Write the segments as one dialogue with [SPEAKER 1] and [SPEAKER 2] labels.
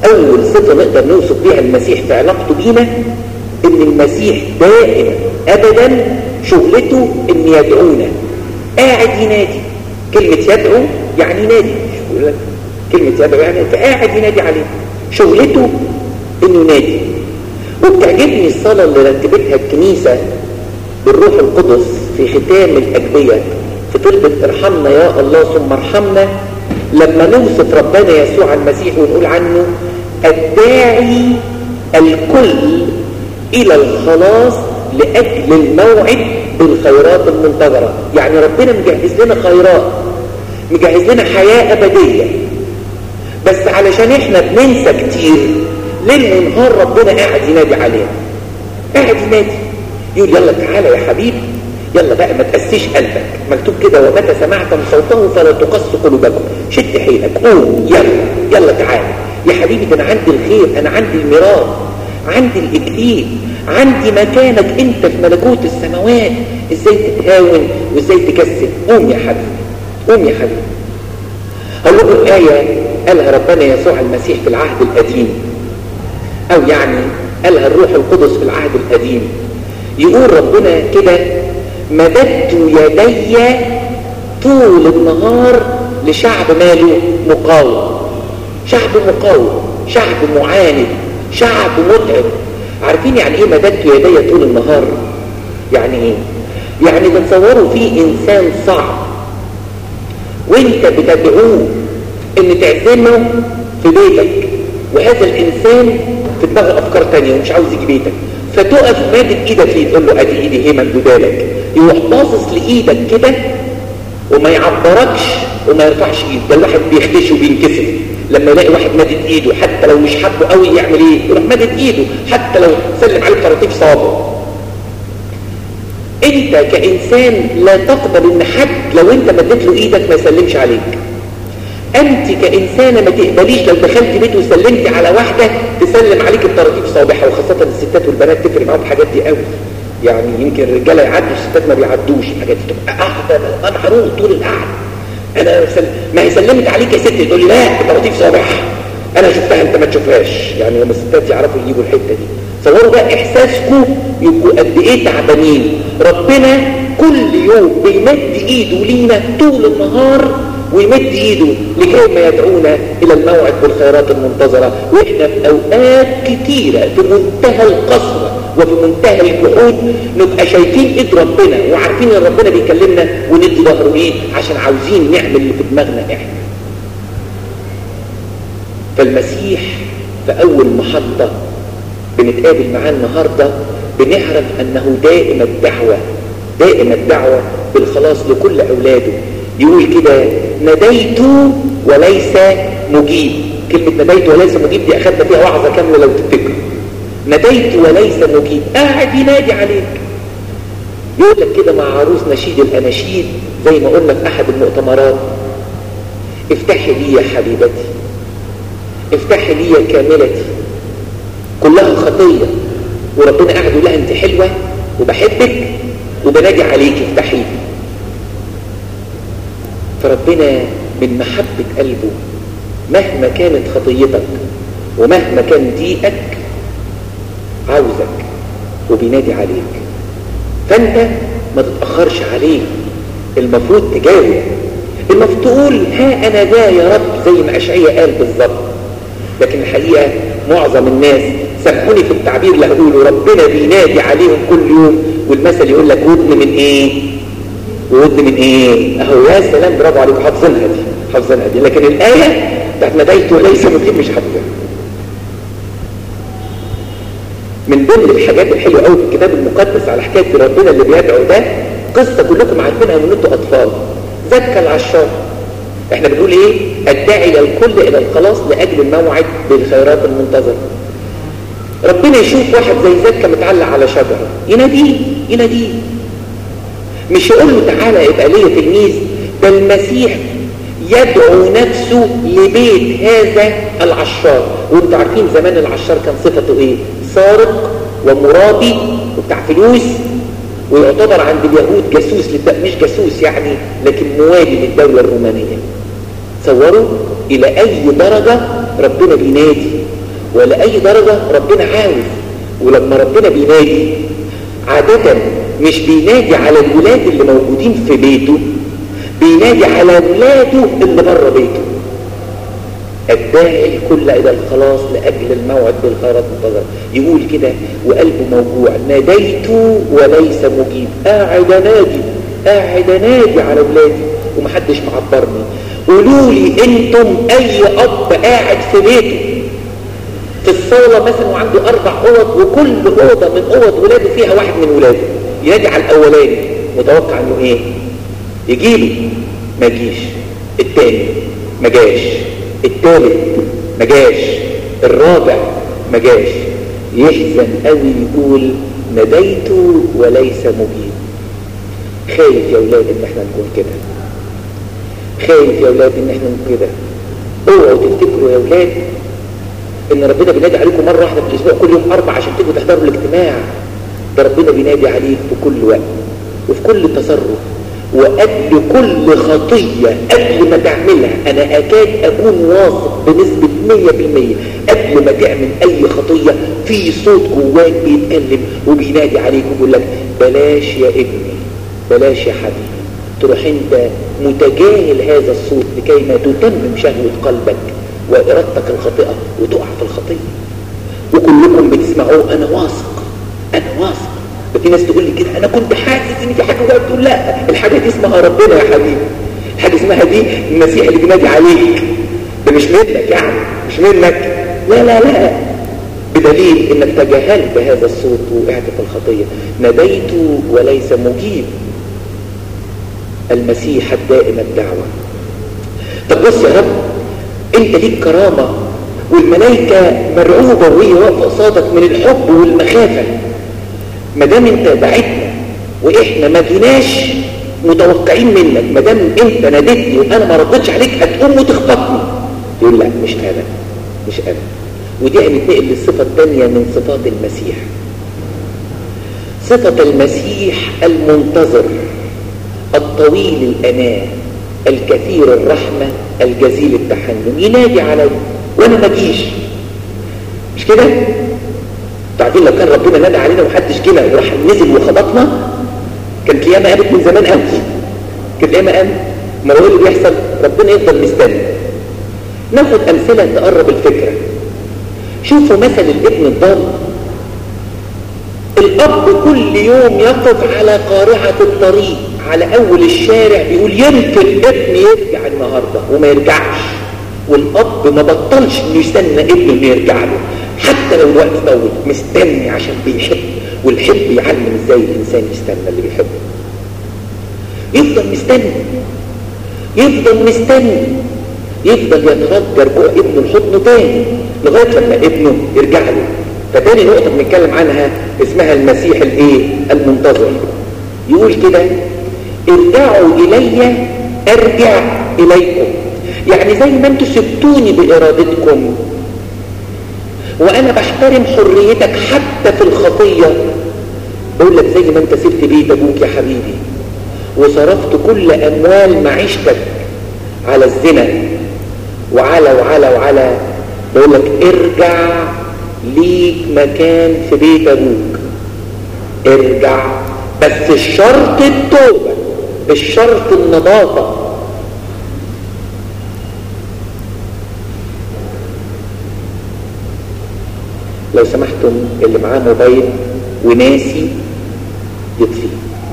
[SPEAKER 1] اول صفة نقدر نوصف بيها المسيح في علاقته بينا ان المسيح دائما ابدا شغلته ان يدعونا قاعد ينادي كلمة يدعو يعني ينادي كلمة يدعو يعني فقاعد ينادي عليه شغلته انه ينادي وبتعجبني الصلاة اللي رتبتها الكنيسة بالروح القدس في ختام الأجبية في طلبة ارحمنا يا الله ثم ارحمنا لما نوصف ربنا يسوع المسيح ونقول عنه الداعي الكل إلى الخلاص لأجل الموعد بالخيرات المنتظرة يعني ربنا مجهز لنا خيرات مجهز لنا حياة أبدية بس علشان احنا بننسى كتير ليل ونهار ربنا قاعد ينادي علينا قاعد ينادي يقول يلا تعالى يا حبيبي يلا بقى ما تقسيش قلبك مكتوب كده ومتى سمعتم صوته فلا تقص قلوبكم شد حيلك قوم يلا يلا تعالى يا حبيبي ده انا عندي الخير انا عندي الميراث عندي الاكليل عندي مكانك انت في ملكوت السماوات ازاي تتهاون وازاي تكسب قوم يا حبيبي قوم يا حبيبي هقول لكم آية قالها ربنا يسوع المسيح في العهد القديم أو يعني قالها الروح القدس في العهد القديم يقول ربنا كده مددت يدي طول النهار لشعب ماله مقاوم شعب مقاوم شعب معاند شعب متعب عارفين يعني ايه مددت يدي طول النهار يعني ايه يعني بتصوروا فيه انسان صعب وانت بتدعوه ان تعزمه في بيتك وهذا الانسان في دماغه افكار تانية ومش عاوز يجي بيتك فتقف مادد ايدك ليه تقول له ادي ايدي هي ممدوده لك يروح باصص لايدك كده وما يعبركش وما يرفعش ايده ده الواحد بيختش وبينكسف لما يلاقي واحد مادد ايده حتى لو مش حابه قوي يعمل ايه يروح مادد ايده حتى لو سلم عليك طراطيف صابه انت كانسان لا تقبل ان حد لو انت مديت له ايدك ما يسلمش عليك انت كانسانه ما تقبليش لو دخلت بيت وسلمت على واحده تسلم عليك بطراطيف صابحه وخاصه الستات والبنات تفرق معاهم الحاجات دي قوي يعني يمكن الرجاله يعدوا الستات ما بيعدوش الحاجات دي تبقى قاعده انا محروق طول القعده انا سل... ما هي سلمت عليك يا ست تقول لي لا بطراطيف صابحه انا شفتها انت ما تشوفهاش يعني لما الستات يعرفوا يجيبوا الحته دي تصوروا بقى احساسكم يبقوا قد ايه تعبانين ربنا كل يوم بيمد ايده لينا طول النهار ويمد ايده لكي ما يدعونا الى الموعد بالخيرات المنتظرة واحنا في اوقات كتيرة في منتهى القسوة وفي منتهى الجحود نبقى شايفين ايد ربنا وعارفين ان ربنا بيكلمنا وندي ظهره ليه عشان عاوزين نعمل اللي في دماغنا احنا فالمسيح في اول محطة بنتقابل معاه النهاردة بنعرف انه دائم الدعوة دائم الدعوة بالخلاص لكل اولاده يقول كده نديت وليس مجيب كلمة نديت وليس مجيب دي أخذنا فيها وعظة كاملة لو تفتكروا نديت وليس مجيب قاعد ينادي عليك يقول لك كده مع عروس نشيد الأناشيد زي ما قلنا في أحد المؤتمرات افتحي لي يا حبيبتي افتحي لي يا كاملتي كلها خطية وربنا قاعد يقول لها انت حلوة وبحبك وبنادي عليك افتحي لي فربنا من محبة قلبه مهما كانت خطيتك ومهما كان ضيقك عاوزك وبينادي عليك فانت ما تتأخرش عليه المفروض تجاوب المفروض تقول ها انا ذا يا رب زي ما اشعياء قال بالظبط لكن الحقيقة معظم الناس سامحوني في التعبير اللي هقوله ربنا بينادي عليهم كل يوم والمثل يقول لك ودن من ايه ودن من ايه اهو يا سلام برافو عليكم حافظينها دي حافظينها دي لكن الايه بتاعت نديت وليس مجيب مش حافظينها من ضمن الحاجات الحلوه قوي في الكتاب المقدس على حكايه ربنا اللي بيدعو ده قصه كلكم عارفينها من انتوا اطفال زكى العشار احنا بنقول ايه الداعي الكل الى الخلاص لاجل الموعد بالخيرات المنتظره ربنا يشوف واحد زي زكى متعلق على شجره يناديه يناديه مش يقول له تعالى يبقى ليا تلميذ ده المسيح يدعو نفسه لبيت هذا العشار وانتوا عارفين زمان العشار كان صفته ايه سارق ومرابي وبتاع فلوس ويعتبر عند اليهود جاسوس للد... مش جاسوس يعني لكن موالي للدولة الرومانية تصوروا الى اي درجة ربنا بينادي ولا اي درجة ربنا عاوز ولما ربنا بينادي عادة مش بينادي على الولاد اللي موجودين في بيته بينادي على ولاده اللي بره بيته الداعي الكل إلى الخلاص لأجل الموعد بالخيرات منتظر يقول كده وقلبه موجوع ناديت وليس مجيب قاعد نادي قاعد نادي على ولادي ومحدش معبرني قولوا لي انتم اي اب قاعد في بيته في الصالة مثلا وعنده اربع اوض وكل اوضة من اوض ولاده فيها واحد من ولاده ينادي على الاولاني متوقع انه ايه يجيله ما يجيش التاني ما جاش الثالث ما جاش الرابع ما جاش يحزن قوي يقول نديت وليس مجيب خايف يا اولاد ان احنا نكون كده خايف يا اولاد ان احنا نكون كده اوعوا تفتكروا يا اولاد ان ربنا بينادي عليكم مره واحده في الاسبوع كل يوم اربع عشان تيجوا تحضروا الاجتماع ده ربنا بينادي عليك في كل وقت وفي كل تصرف وقبل كل خطية قبل ما تعملها أنا أكاد أكون واثق بنسبة 100% قبل ما تعمل أي خطية في صوت جواك بيتكلم وبينادي عليك ويقول لك بلاش يا ابني بلاش يا حبيبي تروح أنت متجاهل هذا الصوت لكي ما تتمم شهوة قلبك وإرادتك الخاطئة وتقع في الخطية وكلكم بتسمعوه أنا واثق أنا واثق ففي ناس تقول لي كده انا كنت حاسس ان في حاجه جوايا تقول لا الحاجه دي اسمها ربنا يا حبيبي الحاجه اسمها دي المسيح اللي بينادي عليك ده مش منك يعني مش منك لا لا لا بدليل انك تجاهلت هذا الصوت وقعت في الخطيه ناديت وليس مجيب المسيح الدائم الدعوه طب بص يا رب انت ليك كرامه والملائكه مرعوبه وهي واقفه قصادك من الحب والمخافه ما دام انت بعتنا واحنا ما جيناش متوقعين منك ما دام انت ناديتني وانا ما ردتش عليك هتقوم وتخبطني يقول لا مش انا مش انا ودي هنتنقل للصفه الثانيه من صفات المسيح صفه المسيح المنتظر الطويل الاناه الكثير الرحمه الجزيل التحنن ينادي علي وانا ما اجيش مش كده تعرفين لو كان ربنا نادى علينا ومحدش جينا وراح نزل وخبطنا كانت القيامه قامت من زمان قوي كانت القيامه قامت ما هو اللي بيحصل ربنا يفضل مستني ناخد امثله تقرب الفكره شوفوا مثل الابن الضال الاب كل يوم يقف على قارعه الطريق على اول الشارع بيقول يمكن ابني يرجع النهارده وما يرجعش والاب ما بطلش انه يستنى ابنه انه يرجع له حتى لو الوقت موت مستني عشان بيحب والحب يعلم ازاي الانسان يستنى اللي بيحبه يفضل مستني يفضل مستني يفضل يترجى رجوع ابنه الحضن تاني لغايه لما ابنه يرجع له فتاني نقطه بنتكلم عنها اسمها المسيح الايه المنتظر يقول كده ارجعوا الي ارجع اليكم يعني زي ما انتوا سبتوني بارادتكم وانا بحترم حريتك حتى في الخطية بقول لك زي ما انت سبت بيت ابوك يا حبيبي وصرفت كل اموال معيشتك على الزنا وعلى وعلى وعلى بقول لك ارجع ليك مكان في بيت ابوك ارجع بس الشرط التوبة الشرط النظافة لو سمحتم اللي معاه موبايل وناسي يطفي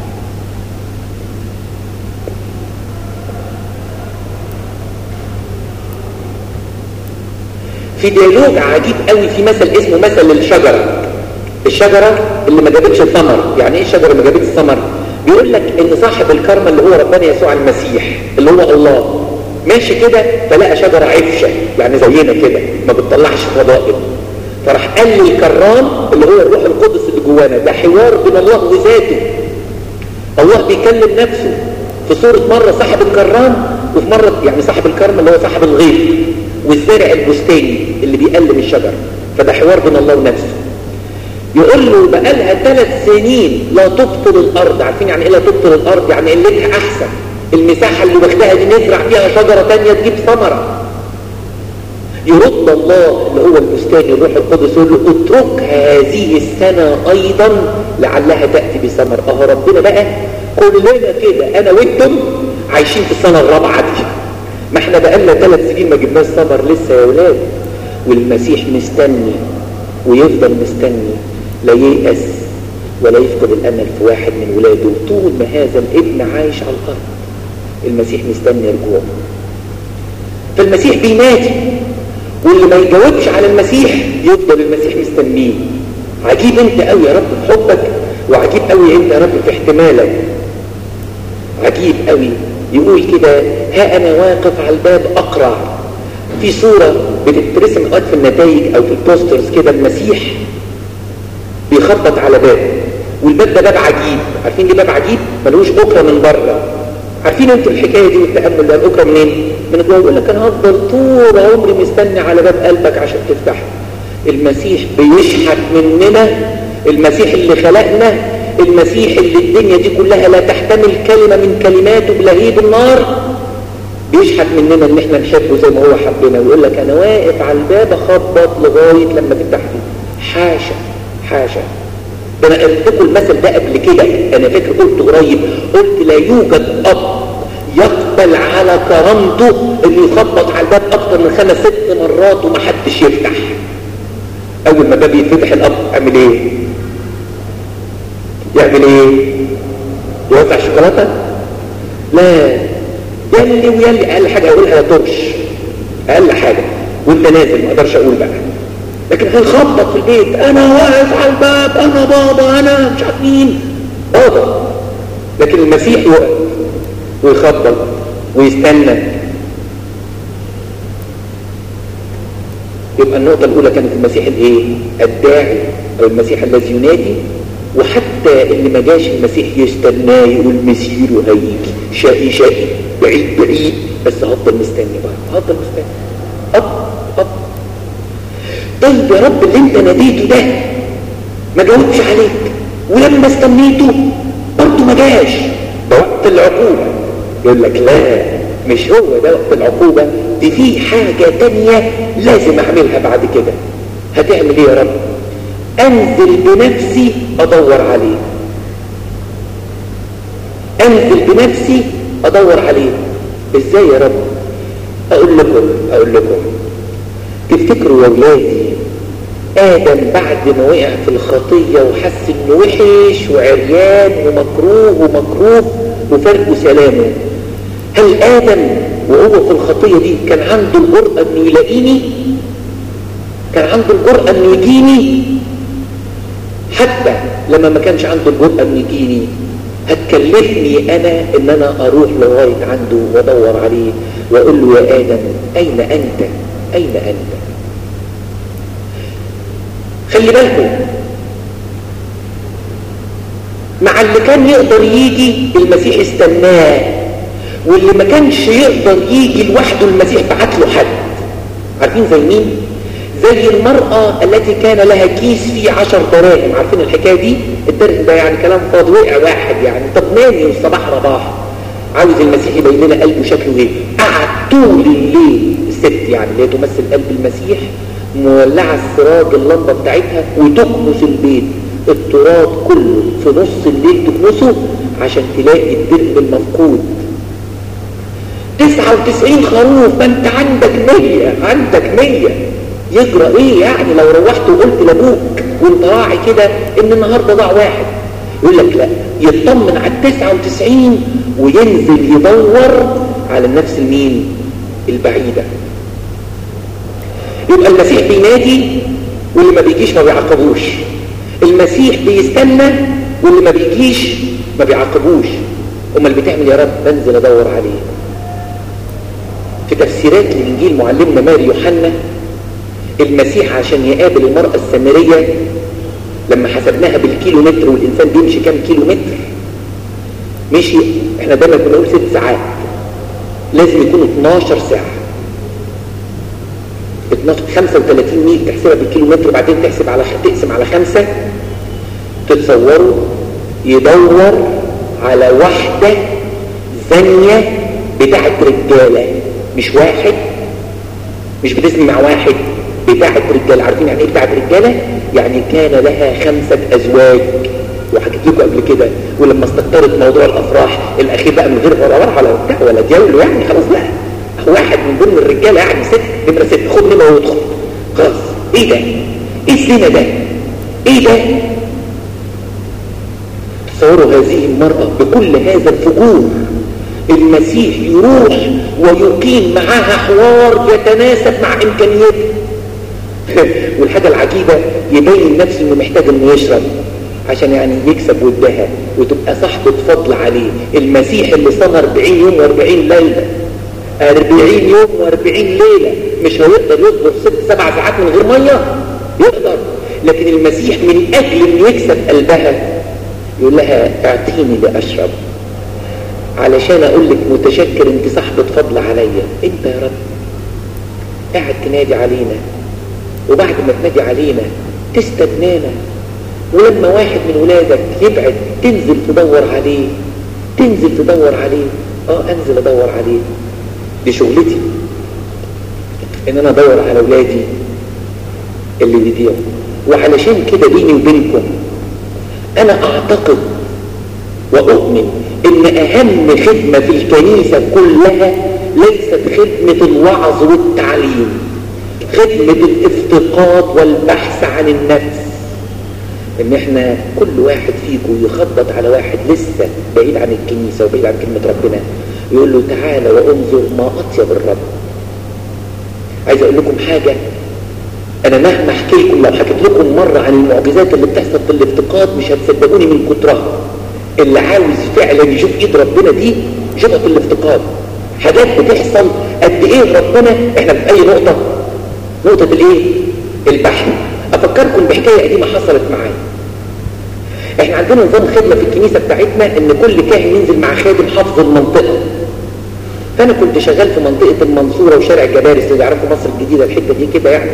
[SPEAKER 1] في ديالوج عجيب قوي في مثل اسمه مثل الشجرة الشجرة اللي ما جابتش الثمر يعني ايه الشجرة اللي ما جابتش الثمر بيقول لك ان صاحب الكرمة اللي هو ربنا يسوع المسيح اللي هو الله ماشي كده فلقى شجرة عفشة يعني زينا كده ما بتطلعش فضائل فراح قال للكرام اللي هو الروح القدس اللي جوانا ده حوار بين الله وذاته الله بيكلم نفسه في صورة مرة صاحب الكرام وفي مرة يعني صاحب الكرم اللي هو صاحب الغيث والزارع البستاني اللي بيقلم الشجر فده حوار بين الله ونفسه يقول له بقالها ثلاث سنين لا تبطل الارض عارفين يعني ايه لا تبطل الارض يعني قلتها احسن المساحة اللي واخدها دي نزرع فيها شجرة تانية تجيب ثمرة يرد الله اللي هو المستاني الروح القدس يقول له اترك هذه السنة ايضا لعلها تأتي بثمر اه ربنا بقى كلنا كده انا وانتم عايشين في السنة الرابعة دي ما احنا بقالنا ثلاث سنين ما جبناش ثمر لسه يا ولاد والمسيح مستني ويفضل مستني لا ييأس ولا يفقد الامل في واحد من ولاده طول ما هذا الابن عايش على الارض المسيح مستني رجوعه فالمسيح بينادي واللي ما يجاوبش على المسيح يفضل المسيح مستنيه عجيب انت قوي يا رب في حبك وعجيب قوي انت يا رب في احتمالك عجيب قوي يقول كده ها انا واقف على الباب اقرع في صورة بتترسم اوقات في النتائج او في البوسترز كده المسيح بيخبط على باب والباب ده باب عجيب عارفين ليه باب عجيب ملوش اكرة من بره عارفين انتوا الحكايه دي والتامل ده الاكرة منين من جوه يقول لك انا هفضل طول عمري مستني على باب قلبك عشان تفتحه المسيح بيشحت مننا المسيح اللي خلقنا المسيح اللي الدنيا دي كلها لا تحتمل كلمة من كلماته بلهيب النار بيشحت مننا ان احنا نحبه زي ما هو حبنا ويقول لك انا واقف على الباب اخبط لغاية لما تفتح لي حاشا حاشا ده انا قلت لكم المثل ده قبل كده انا فاكر قلت قريب قلت لا يوجد اب يقبل على كرامته انه يخبط على الباب اكتر من خمس ست مرات ومحدش يفتح اول ما باب يتفتح الاب اعمل ايه يعمل ايه يوزع شوكولاته لا يلي ويلي اقل حاجه اقولها يا طرش اقل حاجه وانت نازل ما اقدرش اقول بقى لكن هيخبط في البيت انا واقف على الباب انا بابا انا مش عارف مين بابا لكن المسيح يقف ويخبط ويستنى يبقى النقطة الأولى كانت المسيح الإيه؟ الداعي أو المسيح الذي ينادي وحتى اللي ما جاش المسيح يستناه يقول مسيره هيجي شقي شقي بعيد بعيد بس هفضل مستني بقى هفضل مستني أب أب طيب يا رب اللي انت ناديته ده ما جاوبش عليك ولما استنيته برضه ما جاش ده وقت العقوبة يقول لك لا مش هو ده وقت العقوبة دي في حاجة تانية لازم اعملها بعد كده هتعمل ايه يا رب انزل بنفسي ادور عليه انزل بنفسي ادور عليه ازاي يا رب اقول لكم اقول لكم تفتكروا يا ولادي ادم بعد ما وقع في الخطية وحس انه وحش وعريان ومكروه ومكروه وفرق سلامه هل ادم وهو في الخطية دي كان عنده الجرأة انه يلاقيني كان عنده الجرأة انه يجيني حتى لما ما كانش عنده الجرأة انه يجيني هتكلفني انا ان انا اروح لغاية عنده وادور عليه واقول له يا ادم اين انت اين انت خلي بالكم مع اللي كان يقدر يجي المسيح استناه واللي ما كانش يقدر يجي لوحده المسيح بعت له حد عارفين زي مين زي المرأة التي كان لها كيس فيه عشر دراهم عارفين الحكاية دي الدرهم ده يعني كلام فاضي وقع واحد يعني طب نامي والصباح رباح عاوز المسيح يبين لنا قلبه شكله ايه قعد طول الليل الست يعني اللي هي تمثل قلب المسيح مولعة السراج اللمبة بتاعتها وتكنس البيت التراب كله في نص الليل تكنسه عشان تلاقي الدرهم المفقود 99 خروف ما انت عندك 100 عندك 100 يجرى ايه يعني لو روحت وقلت لابوك وانت راعي كده ان النهارده ضاع واحد يقول لك لا يطمن على ال 99 وينزل يدور على النفس المين البعيده يبقى المسيح بينادي واللي ما بيجيش ما بيعاقبوش المسيح بيستنى واللي ما بيجيش ما بيعاقبوش امال بتعمل يا رب بنزل ادور عليه في تفسيرات الانجيل معلمنا ماري يوحنا المسيح عشان يقابل المرأة السامرية لما حسبناها بالكيلو متر والإنسان بيمشي كام كيلو متر مشي احنا دايما كنا نقول ست ساعات لازم يكون 12 ساعة 12 35 ميل تحسبها بالكيلو متر وبعدين تحسب على تقسم على خمسة تتصوروا يدور على واحدة زانية بتاعت رجالة مش واحد مش بتزني مع واحد بتاعة رجالة عارفين يعني ايه بتاعة رجالة يعني كان لها خمسة ازواج وحكيت لكم قبل كده ولما استكترت موضوع الافراح الاخير بقى من غير ولا ورع ولا بتاع ولا ديول يعني خلاص بقى واحد من ضمن الرجاله يعني ست نمره ست خد نمره وادخل خلاص ايه ده ايه الزنا ده ايه ده تصوروا هذه المرأة بكل هذا الفجور المسيح يروح ويقيم معاها حوار يتناسب مع امكانياته والحاجة العجيبة يبين نفسه انه محتاج انه يشرب عشان يعني يكسب ودها وتبقى صاحبة فضل عليه المسيح اللي صام 40 يوم و40 ليلة 40 يوم و40 ليلة مش هيقدر يصبر ست سبع ساعات من غير مية يقدر لكن المسيح من اجل انه يكسب قلبها يقول لها اعطيني لاشرب علشان اقول لك متشكر انت صاحبة فضل عليا انت يا رب قاعد تنادي علينا وبعد ما تنادي علينا تستدنانا ولما واحد من ولادك يبعد تنزل تدور عليه تنزل تدور عليه اه انزل ادور عليه دي شغلتي ان انا ادور على ولادي اللي بيضيعوا وعلشان كده بيني وبينكم انا اعتقد واؤمن ان اهم خدمة في الكنيسة كلها ليست خدمة الوعظ والتعليم خدمة الافتقاد والبحث عن النفس ان احنا كل واحد فيكم يخبط على واحد لسه بعيد عن الكنيسة وبعيد عن كلمة ربنا يقول له تعالى وانظر ما اطيب الرب عايز اقول لكم حاجة انا مهما احكي لكم لو حكيت لكم مرة عن المعجزات اللي بتحصل في الافتقاد مش هتصدقوني من كترها اللي عاوز فعلا يشوف ايد ربنا دي يشوفها في الافتقاد حاجات بتحصل قد ايه ربنا احنا في اي نقطة نقطة الايه البحث افكركم بحكاية قديمة حصلت معايا احنا عندنا نظام خدمة في الكنيسة بتاعتنا ان كل كاهن ينزل مع خادم حافظ المنطقة فانا كنت شغال في منطقة المنصورة وشارع الجبارس اللي يعرفوا مصر الجديدة الحتة دي كده يعني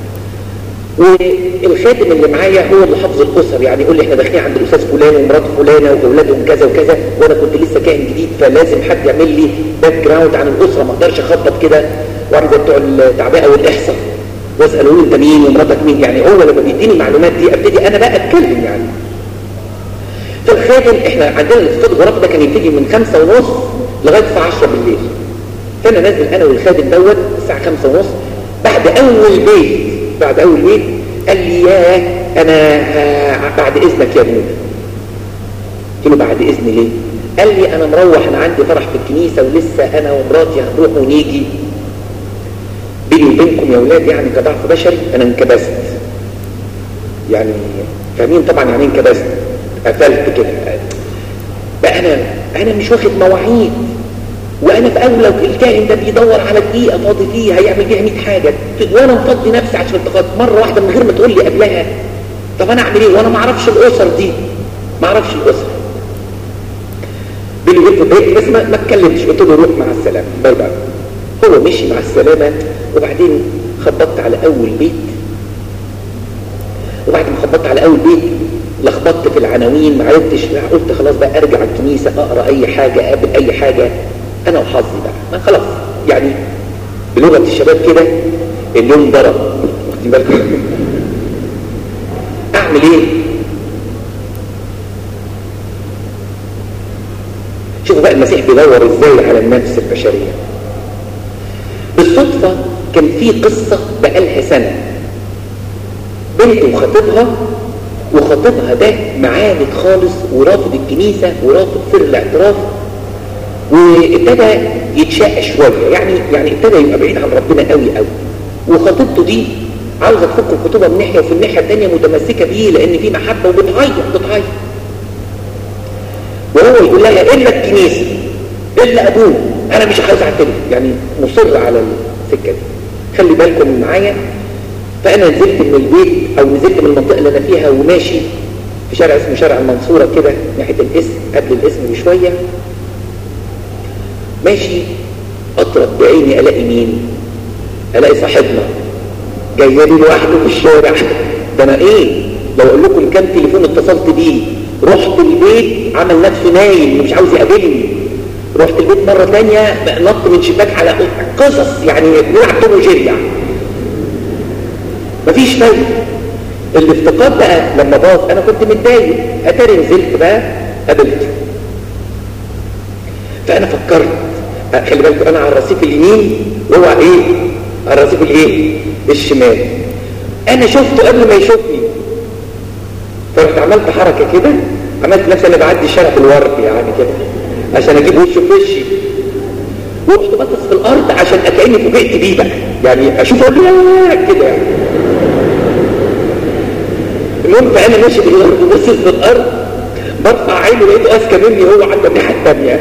[SPEAKER 1] والخادم اللي معايا هو اللي حافظ الاسر يعني يقول لي احنا داخلين عند الاستاذ فلان ومرات فلانه واولادهم كذا وكذا وانا كنت لسه كائن جديد فلازم حد يعمل لي باك جراوند عن الاسره ما اقدرش اخبط كده واحد زي بتوع التعبئه والاحصاء واسال اقول انت مين ومراتك مين يعني هو لما بيديني المعلومات دي ابتدي انا بقى اتكلم يعني فالخادم احنا عندنا الاستاذ غراب ده كان يبتدي من خمسة ونص لغايه الساعه 10 بالليل فانا نازل انا والخادم دوت الساعه 5 ونص بعد اول بيت بعد اول بيت قال لي ياه انا بعد اذنك يا ابني قلت له بعد اذن ليه قال لي انا مروح انا عندي فرح في الكنيسة ولسه انا ومراتي هنروح ونيجي بيني وبينكم يا اولاد يعني كضعف بشري انا انكبست يعني فاهمين طبعا يعني انكبست قفلت كده بقى انا انا مش واخد مواعيد وانا في اول لو الكائن ده بيدور على دقيقه فاضي فيها هيعمل بيها 100 حاجه وانا مفضي نفسي عشان التقاط مره واحده من غير ما تقول لي قبلها طب انا اعمل ايه وانا ما اعرفش الاسر دي ما اعرفش الاسر بيني وبين بس ما, ما اتكلمتش قلت له روح مع السلامه باي باي هو مشي مع السلامه وبعدين خبطت على اول بيت وبعد ما خبطت على اول بيت لخبطت في العناوين ما عرفتش قلت خلاص بقى ارجع الكنيسه اقرا اي حاجه اقابل اي حاجه انا وحظي بقى ما خلاص يعني بلغه الشباب كده اليوم ضرب واخدين بالكم اعمل ايه شوفوا بقى المسيح بيدور ازاي على النفس البشريه بالصدفه كان في قصه بقالها سنه بنت وخطيبها وخطيبها ده معاند خالص ورافض الكنيسه ورافض سر الاعتراف وابتدى يتشق شويه يعني يعني ابتدى يبقى بعيد عن ربنا قوي قوي وخطيبته دي عاوزه تفك الخطوبه من ناحيه وفي الناحيه الثانيه متمسكه بيه لان في محبه وبتعيط بتعيط وهو يقول لها الا الكنيسه الا ابوه انا مش عايز اعترف يعني مصر على السكه دي خلي بالكم معايا فانا نزلت من البيت او نزلت من المنطقه اللي انا فيها وماشي في شارع اسمه شارع المنصوره كده ناحيه الاسم قبل الاسم بشويه ماشي اطرق بعيني الاقي مين الاقي صاحبنا جاي لي لوحده في الشارع ده انا ايه لو اقول لكم كام تليفون اتصلت بيه رحت البيت عمل نفسه نايم مش عاوز يقابلني رحت البيت مرة تانية نط من شباك على قصص يعني نلعب توم وجيري يعني مفيش فايده الافتقاد بقى لما باظ انا كنت متضايق اتاري نزلت بقى قابلته فانا فكرت خلي بالكم انا على الرصيف اليمين وهو ايه على الرصيف الايه الشمال انا شفته قبل ما يشوفني فرحت عملت حركه كده عملت نفسي انا بعدي الشارع بالورد يعني كده عشان اجيب وشه في وشي ورحت بطس في الارض عشان كاني فوجئت بيه بقى يعني اشوفه اقول له كده يعني المهم فانا ماشي بالارض وبصيت في الارض برفع عيني لقيته اذكى مني هو عنده الناحيه الثانيه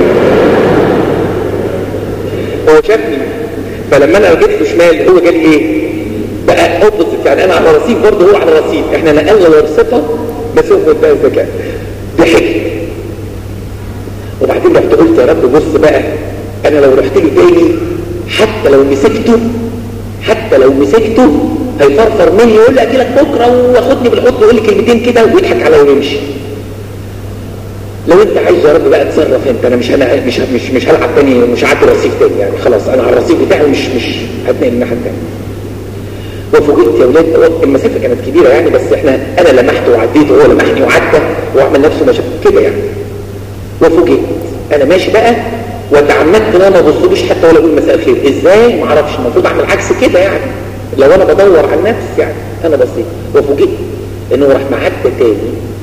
[SPEAKER 1] هو شافني فلما انا جيت له شمال هو جالي ايه بقى اوبوزيت يعني انا على رصيف برضه هو على رصيف احنا نقلنا الرصفه بس هو منتهى الذكاء ضحك وبعدين رحت قلت يا رب بص بقى انا لو رحت له تاني حتى لو مسكته حتى لو مسكته هيفرفر مني يقول لي اجي لك بكره وياخدني بالحضن ويقول لي كلمتين كده ويضحك عليا ويمشي لو انت عايز يا رب بقى اتصرف انت انا مش انا مش مش مش هلعب تاني مش هعدي الرصيف تاني يعني خلاص انا على الرصيف بتاعي مش مش هتنقل الناحيه الثانيه وفوجئت يا ولاد المسافه كانت كبيره يعني بس احنا انا لمحت وعديت وهو لمحني وعدى وعمل نفسه ماشي كده يعني وفوجئت انا ماشي بقى وتعمدت ان انا ما ابصلوش حتى ولا اقول مساء الخير ازاي ما اعرفش المفروض اعمل عكس كده يعني لو انا بدور على النفس يعني انا بصيت وفوجئت انه راح معدى تاني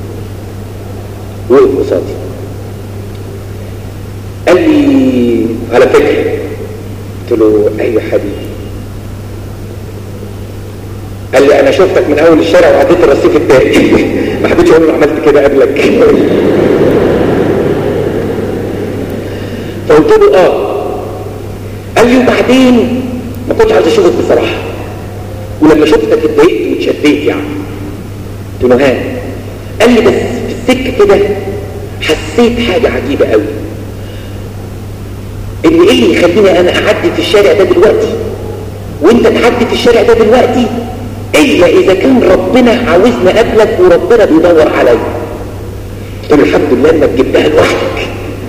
[SPEAKER 1] وقف قصادي قال لي على فكره قلت له ايوه حبيبي قال لي انا شفتك من اول الشارع وعديت الرصيف التاني ما حبيتش اقول له عملت كده قبلك فقلت له اه قال لي وبعدين ما كنتش عايز اشوفك بصراحه ولما شفتك اتضايقت واتشديت يعني قلت له ها قال لي بس في السكه كده حسيت حاجه عجيبه قوي ان ايه اللي يخليني انا اعدي في الشارع ده دلوقتي وانت تعدي في الشارع ده دلوقتي الا اذا كان ربنا عاوزني اقابلك وربنا بيدور عليا قلت له الحمد لله انك جبتها لوحدك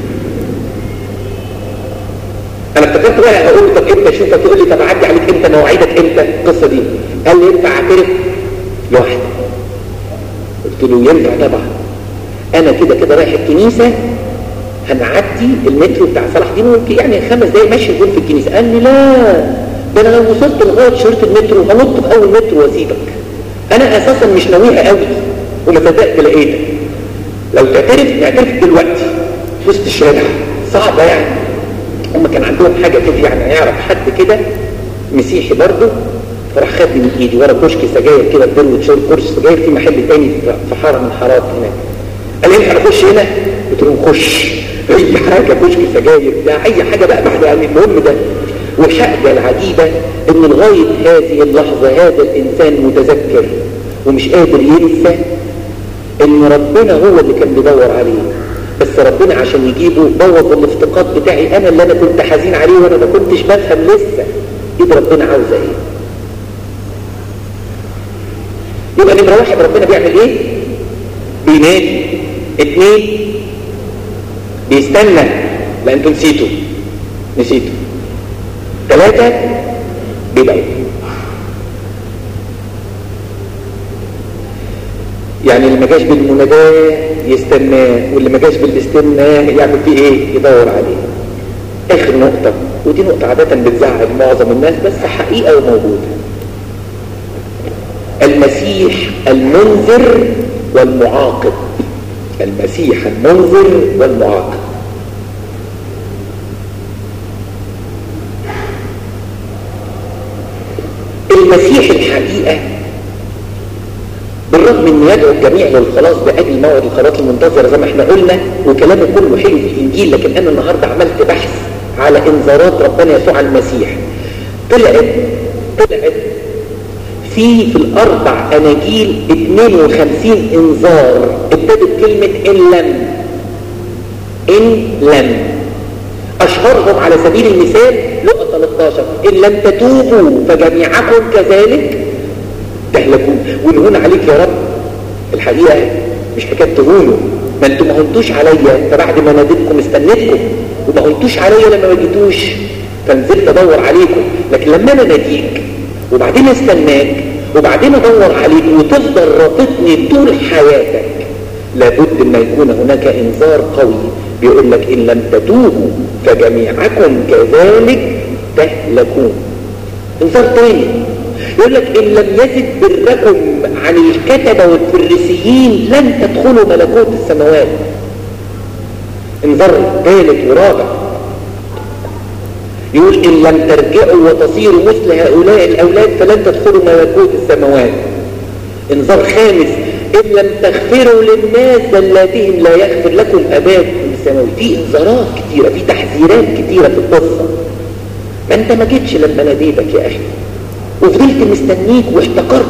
[SPEAKER 1] انا افتكرت بقى هقول له طب امتى اشوفك تقول لي طب اعدي عليك امتى مواعيدك امتى القصه دي قال لي ينفع اعترف لوحدي قلت له ينفع طبعا انا كده كده رايح الكنيسه هنعدي المترو بتاع صلاح دين ممكن يعني خمس دقايق ماشي نكون في الكنيسه قال لي لا ده انا لو وصلت لغايه شريط المترو هنط في اول مترو واسيبك انا اساسا مش ناويها قوي وما صدقت لقيتك لو تعترف اعترف دلوقتي في وسط الشارع صعبه يعني هم كان عندهم حاجه كده يعني يعرف حد كده مسيحي برضه فراح خدني من ايدي ورا كشك سجاير كده في دروة شرب كرسي سجاير في محل تاني في حاره من الحارات هناك قال لي ينفع نخش هنا؟ قلت له نخش اي حاجه كشك سجاير بتاع اي حاجه بقى بعد يعني المهم ده والحاجه العجيبه ان لغايه هذه اللحظه هذا الانسان متذكر ومش قادر ينسى ان ربنا هو اللي كان بيدور عليه بس ربنا عشان يجيبه بوظ الافتقاد بتاعي انا اللي انا كنت حزين عليه وانا ما كنتش بفهم لسه ايه ربنا عاوز ايه يبقى نمرة واحد ربنا بيعمل ايه بينادي اتنين بيستنى لا انتوا نسيتوا نسيتوا ثلاثة بيدعو يعني اللي ما جاش بالمناداة يستناه واللي ما جاش بالاستناه يعمل فيه ايه يدور عليه اخر نقطة ودي نقطة عادة بتزعل معظم الناس بس حقيقة وموجودة المسيح المنذر والمعاقب المسيح المنذر والمعاقب المسيح الحقيقة بالرغم ان يدعو الجميع للخلاص باجل موعد الخلاص المنتظر زي ما احنا قلنا وكلامه كله حلو في الانجيل لكن انا النهارده عملت بحث على انذارات ربنا يسوع المسيح طلعت طلعت في في الاربع اناجيل 52 انذار ابتدت كلمه ان لم ان لم اشهرهم على سبيل المثال لقى 13 ان لم تتوبوا فجميعكم كذلك تهلكون ونهون عليك يا رب الحقيقه مش حكايه تهونوا ما انتوا ما هنتوش عليا فبعد ما ناديتكم استنيتكم وما هنتوش عليا لما ما جيتوش فنزلت ادور عليكم لكن لما انا ناديك وبعدين استناك وبعدين ادور عليك وتفضل رافضني طول حياتك لابد ان يكون هناك انذار قوي بيقول لك ان لم تتوبوا فجميعكم كذلك تهلكون انذار تاني يقول لك ان لم يزد بركم عن الكتبة والفريسيين لن تدخلوا ملكوت السماوات انذار ثالث ورابع يقول إن لم ترجعوا وتصيروا مثل هؤلاء الأولاد فلن تدخلوا ملكوت السماوات انذار خامس إن لم تغفروا للناس زلاتهم لا يغفر لكم أباكم السماوي في انذارات كتيرة في تحذيرات كتيرة في القصة ما انت ما جيتش لما ناديتك يا أخي وفضلت مستنيك واحتقرت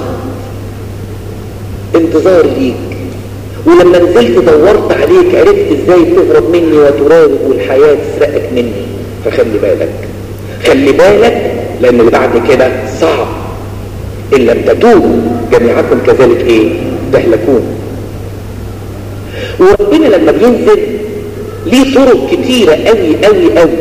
[SPEAKER 1] انتظار ليك ولما نزلت دورت عليك عرفت ازاي تهرب مني وتراوغ والحياة تسرقك مني فخلي بالك خلي بالك لان اللي بعد كده صعب ان لم تتوبوا جميعكم كذلك ايه تهلكون وربنا لما بينزل ليه طرق كتيرة قوي قوي قوي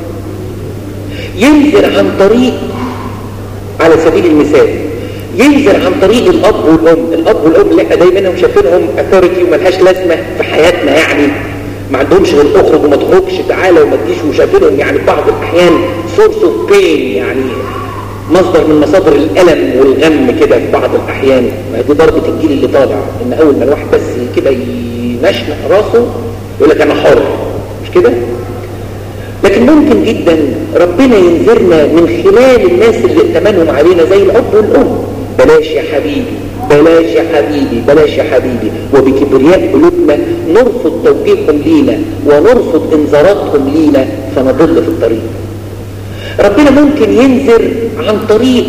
[SPEAKER 1] ينزل عن طريق على سبيل المثال ينزل عن طريق الاب والام الاب والام اللي احنا دايما شايفينهم اثوريتي وملهاش لازمه في حياتنا يعني ما عندهمش غير اخرج وما تخرجش تعالى وما تجيش وشايفينهم يعني في بعض الاحيان سورس اوف بين يعني مصدر من مصادر الالم والغم كده في بعض الاحيان ما دي ضربه الجيل اللي طالع ان اول ما الواحد بس كده ينشنق راسه يقول لك انا حر مش كده لكن ممكن جدا ربنا ينذرنا من خلال الناس اللي ائتمنهم علينا زي الاب والام بلاش يا حبيبي بلاش يا حبيبي بلاش يا حبيبي وبكبرياء قلوبنا نرفض توجيههم لينا ونرفض انذاراتهم لينا فنضل في الطريق ربنا ممكن ينذر عن طريق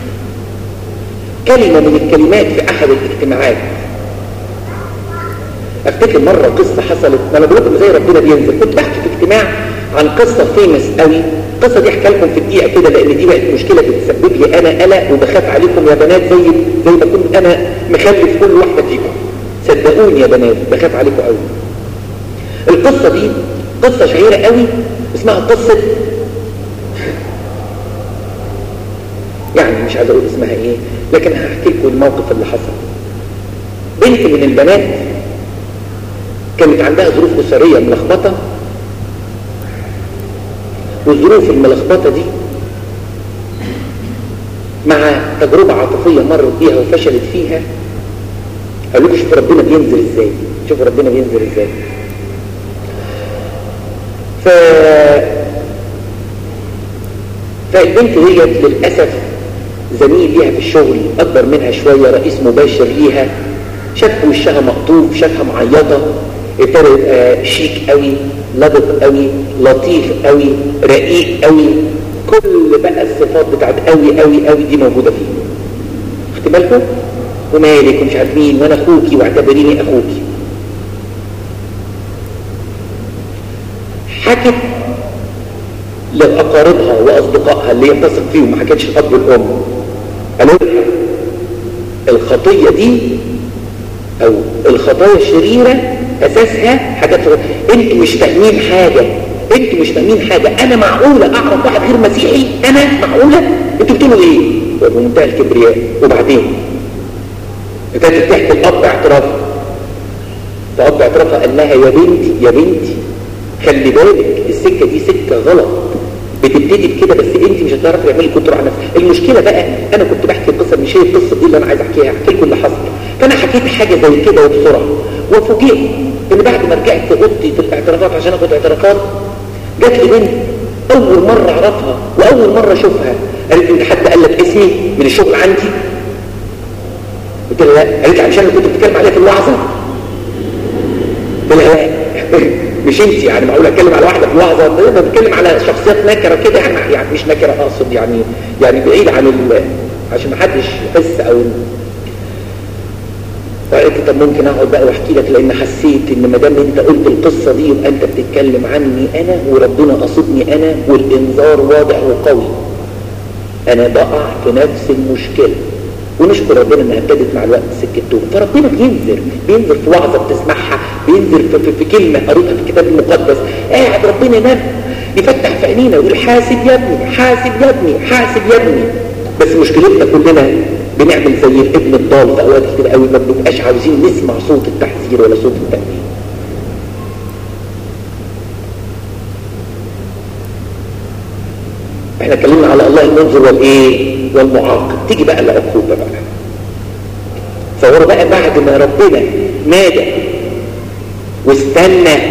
[SPEAKER 1] كلمة من الكلمات في أحد الاجتماعات افتكر مرة قصة حصلت انا بقول لكم زي ربنا بينزل كنت بحكي في اجتماع عن قصة فيمس قوي القصة دي احكي لكم في دقيقة كده لان دي بقت مشكلة بتسبب لي انا قلق وبخاف عليكم يا بنات زي زي ما كنت انا مخلف كل واحدة فيكم صدقوني يا بنات بخاف عليكم قوي القصة دي قصة شهيرة قوي اسمها قصة يعني مش عايز اقول اسمها ايه لكن هحكي لكم الموقف اللي حصل بنت من البنات كانت عندها ظروف أسرية ملخبطة والظروف الملخبطة دي مع تجربة عاطفية مرت بيها وفشلت فيها قالوا لي شوف ربنا بينزل ازاي شوف ربنا بينزل ازاي ف فالبنت ديت للأسف زميل ليها في الشغل أكبر منها شوية رئيس مباشر ليها شاف وشها مقطوف شافها معيطة ابتدى يبقى شيك قوي لبق قوي لطيف قوي رقيق قوي كل بقى الصفات بتاعت قوي قوي قوي دي موجودة فيه خدت بالكم ومالك ومش عارف مين وانا اخوكي واعتبريني اخوكي حكت لأقاربها وأصدقائها اللي هي بتثق فيهم ما حكتش الأب والأم قالوا لها الخطية دي أو الخطايا الشريرة أساسها حاجات أنتوا مش فاهمين حاجة أنتوا مش فاهمين حاجة أنا معقولة أعرف واحد غير مسيحي أنا معقولة أنتوا بتقولوا إيه بمنتهى الكبرياء وبعدين ابتدت تحكي الأب اعترافها فأب اعترافها قال لها يا بنتي يا بنتي خلي بالك السكة دي سكة غلط بتبتدي بكده بس انت مش هتعرفي تعملي كنترول على نفسك المشكله بقى انا كنت بحكي القصه مش هي القصه دي اللي انا عايز احكيها احكي لكم اللي حصل فانا حكيت حاجه زي كده وبسرعه وفوجئت ان بعد ما رجعت في اوضتي في الاعترافات عشان اخد اعترافات جات لي بنت اول مره اعرفها واول مره اشوفها قالت لي حد قال لك اسمي من الشغل عندي قلت لها لا قالت لي عشان كنت بتتكلم عليها في الوعظه قلت لها لا مش انت يعني معقول اتكلم على واحده في لحظه انا بتكلم على شخصيات نكره كده يعني, يعني مش نكره اقصد يعني يعني بعيد عن ال... عشان ما حدش يحس او فقلت طب ممكن اقعد بقى واحكي لك لان حسيت ان ما دام انت قلت القصه دي يبقى انت بتتكلم عني انا وربنا قصدني انا والانذار واضح وقوي انا بقع في نفس المشكله ونشكر ربنا انها ابتدت مع الوقت سكه توبه فربنا بينذر بينذر في وعظه بتسمعها بينذر في, في, في كلمه قريتها في الكتاب المقدس قاعد ربنا نام يفتح في عينينا ويقول حاسب يا ابني حاسب يا ابني حاسب يا ابني بس مشكلتنا كلنا بنعمل زي الابن الضال في اوقات كتير قوي ما بنبقاش عاوزين نسمع صوت التحذير ولا صوت التأمين احنا اتكلمنا على الله المنظر والايه والمعاقب تيجي بقى العقوبة بقى فهو بقى بعد ما ربنا نادى واستنى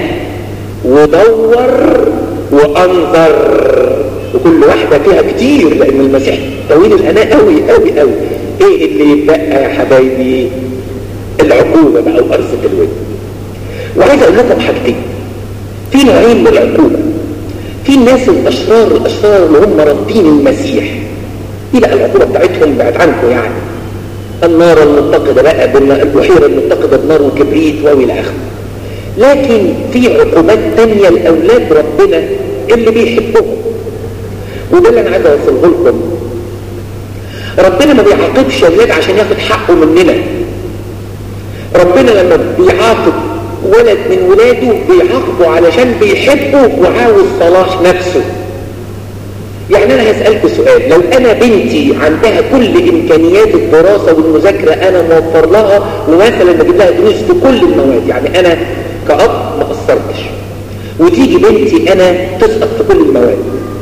[SPEAKER 1] ودور وانظر وكل واحدة فيها كتير لان المسيح طويل الاناء قوي قوي قوي ايه اللي يتبقى يا حبايبي العقوبة بقى وقرصة الود وعايز اقول لكم حاجتين في نوعين من العقوبة في الناس الاشرار الاشرار اللي هم رافضين المسيح دي بقى العقوبة بتاعتهم بعد عنكم يعني النار المتقدة بقى البحيرة المتقدة بنار وكبريت والى اخره لكن في عقوبات تانية لأولاد ربنا اللي بيحبهم وده اللي انا عايز اوصله لكم ربنا ما بيعاقبش اولاد عشان ياخد حقه مننا ربنا لما بيعاقب ولد من ولاده بيعاقبه علشان بيحبه وعاوز صلاح نفسه يعني انا هسألكوا سؤال لو انا بنتي عندها كل امكانيات الدراسة والمذاكرة انا موفر لها ومثلا بجيب لها دروس في كل المواد يعني انا كأب ما قصرتش وتيجي بنتي انا تسقط في كل المواد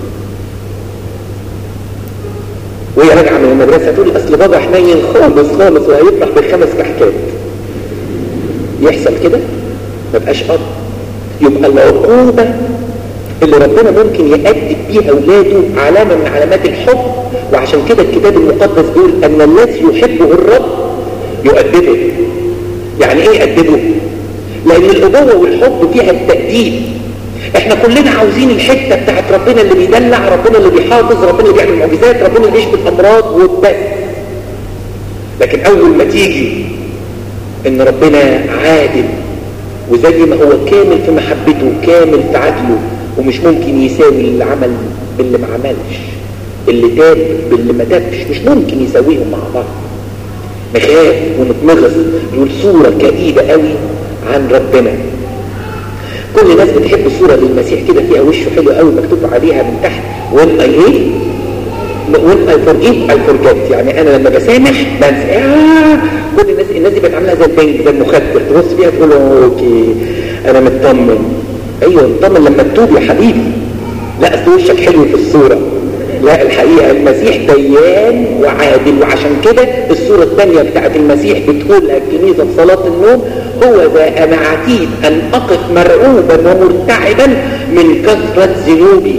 [SPEAKER 1] وهي راجعه من المدرسه تقول اصل بابا حنين خالص خالص وهيفرح بالخمس كحكات يحصل كده ما بقاش اب يبقى العقوبه اللي ربنا ممكن يأدب بيها اولاده علامه من علامات الحب وعشان كده الكتاب المقدس بيقول ان الذي يحبه الرب يؤدبه يعني ايه يؤدبه لان الابوه والحب فيها التأديب احنا كلنا عاوزين الحته بتاعت ربنا اللي بيدلع ربنا اللي بيحافظ ربنا اللي بيعمل معجزات ربنا اللي بيشفي الامراض وبس لكن اول ما تيجي ان ربنا عادل وزي ما هو كامل في محبته كامل في عدله ومش ممكن يساوي اللي عمل باللي ما عملش اللي تاب باللي ما تابش مش ممكن يساويهم مع بعض نخاف ونتمغص يقول صورة كئيبة قوي عن ربنا كل الناس بتحب الصورة للمسيح كده فيها وشه حلو قوي مكتوب عليها من تحت when I hate when I forgive I forget يعني انا لما بسامح بنسى آه كل الناس الناس دي بتعملها زي البنك زي المخدر تبص فيها تقول اوكي انا مطمن ايوه مطمن لما تتوب يا حبيبي لا اصل وشك حلو في الصورة لا الحقيقة المسيح ديان وعادل وعشان كده الصورة الثانية بتاعت المسيح بتقول الكنيسة في صلاة النوم هو ذا أنا عتيد أن أقف مرعوبا ومرتعبا من كثرة ذنوبي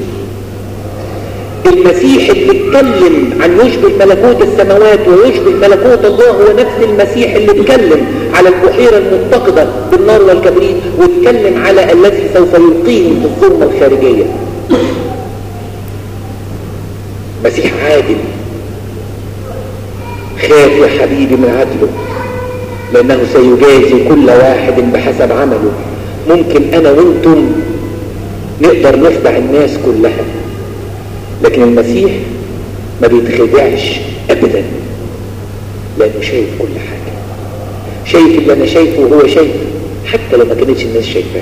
[SPEAKER 1] المسيح اللي اتكلم عن يشبه ملكوت السماوات ويشبه ملكوت الله هو نفس المسيح اللي اتكلم على البحيرة المتقدة بالنار والكبريت واتكلم على الذي سوف يلقيهم في الظلمة الخارجية مسيح عادل خاف يا حبيبي من عدله لأنه سيجازي كل واحد بحسب عمله ممكن أنا وانتم نقدر نخدع الناس كلها لكن المسيح ما بيتخدعش أبدا لأنه شايف كل حاجة شايف اللي أنا شايفه وهو شايفه حتى لو ما كانتش الناس شايفاه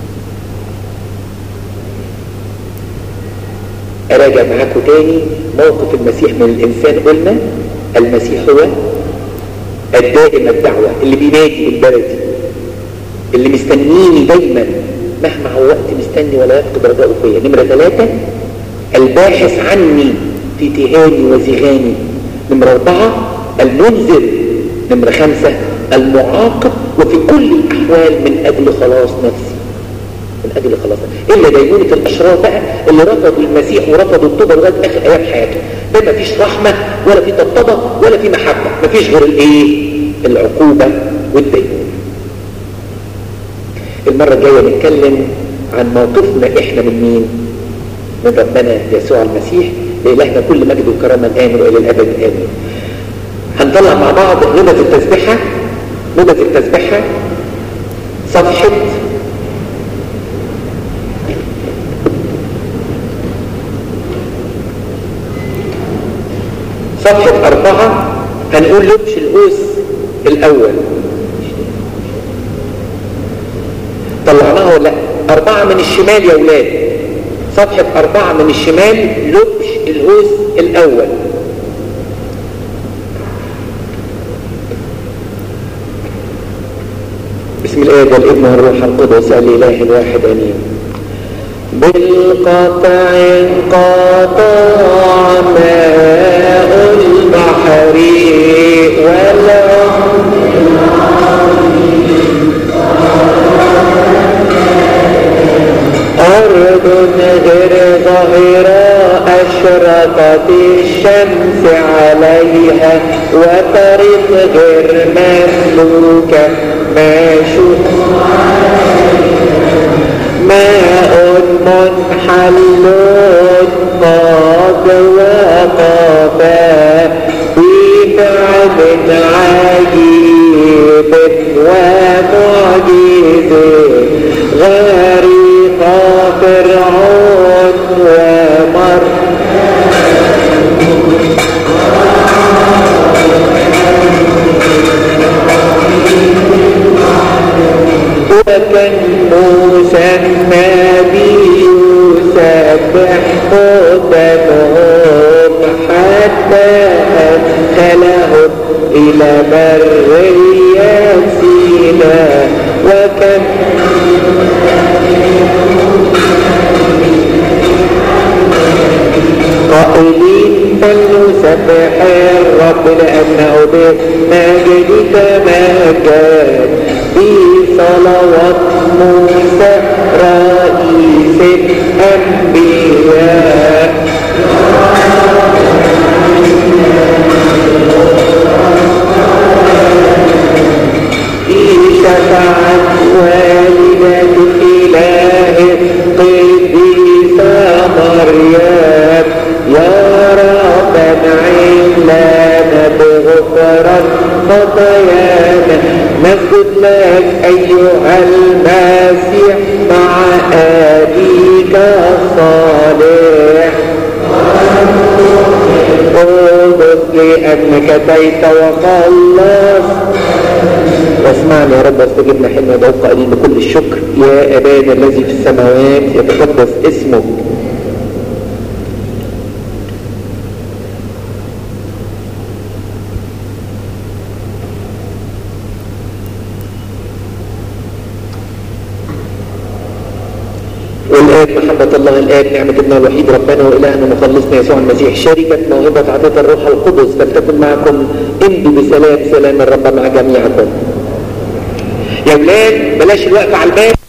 [SPEAKER 1] أراجع معاكم تاني موقف المسيح من الإنسان قلنا المسيح هو الدائم الدعوة اللي بينادي بالبلدي اللي مستنيني دايما مهما هو وقت مستني ولا يفقد رجاءه فيا نمرة ثلاثة الباحث عني في تهاني وزغاني نمرة أربعة المنذر نمرة خمسة المعاقب وفي كل الأحوال من أجل خلاص نفسي من أجل خلاص إلا دينونة الأشرار بقى اللي رفضوا المسيح ورفضوا الطوبة لغاية آخر أيام حياته ده مفيش رحمة ولا في طبطبة ولا في محبة مفيش غير الإيه العقوبة والدينونة المرة الجاية نتكلم عن موقفنا إحنا من مين من ربنا يسوع المسيح لإلهنا كل مجد وكرامة الآن وإلى الأبد آمين هنطلع مع بعض نبذ التسبيحة نبذ التسبيحة صفحة صفحة أربعة هنقول لبش القوس الأول طلعناها ولا لا أربعة من الشمال يا ولاد صفحة أربعة من الشمال لبش القوس الأول بسم الله والابن والروح القدس الاله الواحد امين بالقطع انقطع ماء البحر أرض غير ظاهرة أشرقت الشمس عليها وطريق غير مملوكة ما ماء منحل قاد وقفا بفعل عجيب ومعجز غريق فرعون ومر وكان موسى النبي يسبح قدمهم حتى أدخلهم إلى برية سيناء وكان قائلين فلنسبح الرب لأنه بمجدك ما كان في صلوات موسى رئيس الأنبياء في شفاعة والدة إله القديسة مريم يا رب انعم لنا بغفران خطايانا نسجد لك أيها المسيح مع أبيك الصالح قدس لأنك تيت وخلص واسمعني يا رب واستجبنا حين ندعوك قائلين بكل الشكر يا أبانا الذي في السماوات يتقدس اسمك والآب محبة الله الآب نعمة ابنه الوحيد ربنا وإلهنا مخلصنا يسوع المسيح شركة موهبة عطية الروح القدس فلتكن معكم امضوا بسلام سلام الرب مع جميعكم يا ولاد بلاش الوقفة على الباب